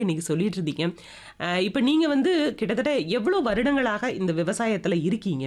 இன்னைக்கு சொல்லிட்டு இருந்தீங்க. அ இப்ப நீங்க வந்து கிட்டத்தட்ட எவ்வளோ வருடங்களாக இந்த விவசாயத்துல இருக்கீங்க?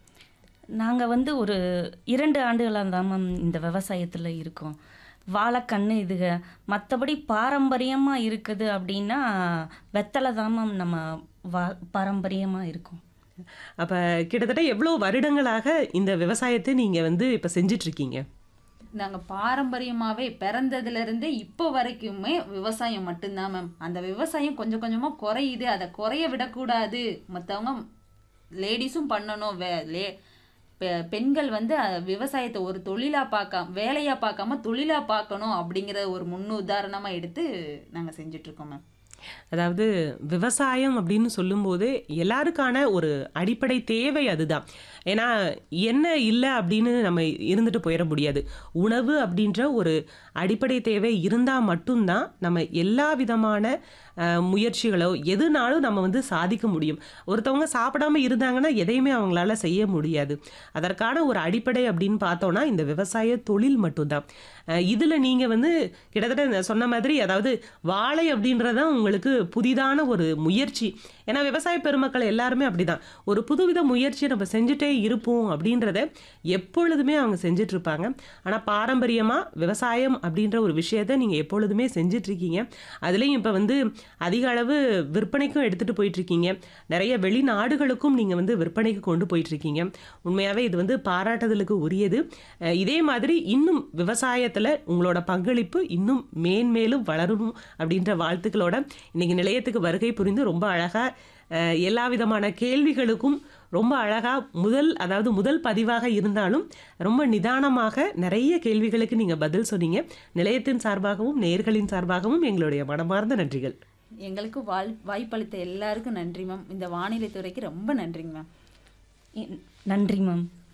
நாங்க வந்து ஒரு 2 ஆண்டுகளா தான் மேம் இந்த விவசாயத்துல இருக்கோம். வாழைக்கன்னு இதுக மத்தபடி பாரம்பரியமா இருக்குது அப்படின்னா, வெத்தல தான் மேம் நம்ம வா பாரம்பரியமா இருக்கும். அப்ப கிட்டத்தட்ட எவ்வளோ வருடங்களாக இந்த விவசாயத்த நீங்க வந்து இப்ப செஞ்சுட்டு இருக்கீங்க? நாங்க பாரம்பரியமாவே பிறந்ததுல இருந்தே இப்போ வரைக்குமே விவசாயம் மட்டும்தான் மேம். அந்த விவசாயம் கொஞ்சம் கொஞ்சமா குறையுது. அத குறைய விடக்கூடாது. மத்தவங்க லேடீஸும் பண்ணணும். வே லே பெ பெண்கள் வந்து அ விவசாயத்த ஒரு தொழிலா பார்க்காம வேலையா பார்க்காம தொழிலா பார்க்கணும் அப்படிங்கிற ஒரு முன்னுதாரணமா எடுத்து நாங்க செஞ்சுட்டு இருக்கோம் மேம். அதாவது விவசாயம் அப்படின்னு சொல்லும்போது எல்லாருக்கான ஒரு அடிப்படை தேவை அதுதான். ஏன்னா என்ன இல்ல அப்படின்னு நம்ம இருந்துட்டு போயிற முடியாது. உணவு அப்படின்ற ஒரு அடிப்படை தேவை இருந்தா மட்டும் தான் நம்ம எல்லா விதமான அ முயற்சிகளோ எதுனாலும் நம்ம வந்து சாதிக்க முடியும். ஒருத்தவங்க சாப்பிடாம இருந்தாங்கன்னா எதையுமே அவங்களால செய்ய முடியாது. அதற்கான ஒரு அடிப்படை அப்படின்னு பார்த்தோம்னா இந்த விவசாய தொழில் மட்டும் தான். அ இதுல நீங்க வந்து கிட்டத்தட்ட இந்த சொன்ன மாதிரி அதாவது வாழை அப்படின்றது தான் உங்களுக்கு புதிதான ஒரு முயற்சி. ஏன்னா விவசாய பெருமக்கள் எல்லாருமே அப்படிதான். ஒரு புதுவித முயற்சிய நம்ம செஞ்சுட்டே இருப்போம் அப்படின்றத எப்பொழுதுமே அவங்க செஞ்சுட்டு இருப்பாங்க. ஆனா பாரம்பரியமா விவசாயம் அப்படின்ற ஒரு விஷயத்த நீங்க எப்பொழுதுமே செஞ்சுட்டு இருக்கீங்க. அதுலயும் இப்ப வந்து அதிக அளவு விற்பனைக்கும் எடுத்துட்டு போயிட்டு இருக்கீங்க. நெறைய வெளிநாடுகளுக்கும் நீங்க வந்து விற்பனைக்கு கொண்டு போயிட்டு இருக்கீங்க. உண்மையாவே இது வந்து பாராட்டுதலுக்கு உரியது. அ இதே மாதிரி இன்னும் விவசாயத்துல உங்களோட பங்களிப்பு இன்னும் மேன்மேலும் வளரணும் அப்படின்ற வாழ்த்துக்களோட இன்னைக்கு நிலையத்துக்கு வருகை புரிந்து ரொம்ப அழகா அ எல்லா விதமான கேள்விகளுக்கும் ரொம்ப அழகா முதல் அதாவது முதல் பதிவாக இருந்தாலும் ரொம்ப நிதானமாக நெறைய கேள்விகளுக்கு நீங்க பதில் சொன்னீங்க. நிலையத்தின் சார்பாகவும், நேயர்களின் சார்பாகவும் எங்களுடைய மனமார்ந்த நன்றிகள். எங்களுக்கு வாழ் வாய்ப்பளித்த எல்லாருக்கும் நன்றி மேம். இந்த வானிலை துறைக்கு ரொம்ப நன்றிங்க மேம். இ நன்றி மேம்.